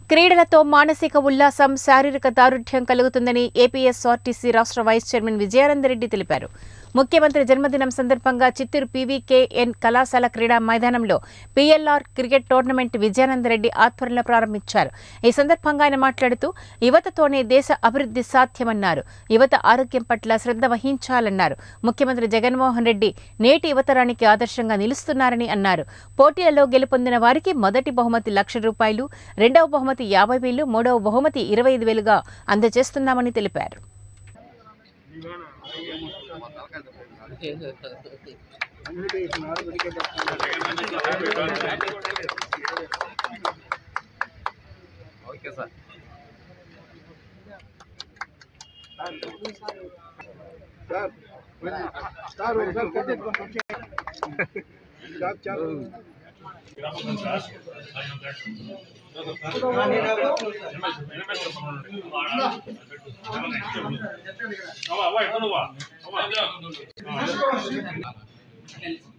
క్రీడలతో మానసిక ఉల్లాసం శారీరక దారుఢ్యం కలుగుతుందని ఏపీఎస్ఆర్టీసీ రాష్ట్ర వైస్ చైర్మన్ విజయానందరెడ్డి తెలిపారు ముఖ్యమంత్రి జన్మదినం సందర్భంగా చిత్తూరు పీవీకేఎన్ కళాశాల క్రీడా మైదానంలో పీఎల్ఆర్ క్రికెట్ టోర్నమెంట్ విజయానందరెడ్డి ఆధ్వర్యంలో ప్రారంభించారు ఈ సందర్భంగా ఆయన మాట్లాడుతూ యువతతోనే దేశ అభివృద్ధి సాధ్యమన్నారు యువత ఆరోగ్యం పట్ల శ్రద్ధ వహించాలన్నారు ముఖ్యమంత్రి జగన్మోహన్ రెడ్డి నేటి యువతరానికి ఆదర్శంగా నిలుస్తున్నారని అన్నారు పోటీలలో గెలుపొందిన వారికి మొదటి బహుమతి లక్ష రూపాయలు రెండవ బహుమతి యాభై వేలు మూడవ బహుమతి ఇరవై ఐదు వేలుగా అందజేస్తున్నామని తెలిపారు ఓకే సార్ సార్ సార్ ఒకసారి కట్టెట్ కొంచెం చాలు చాలు అవ్వ అవ్వ ఎక్కడ నువ్వా అవ్వ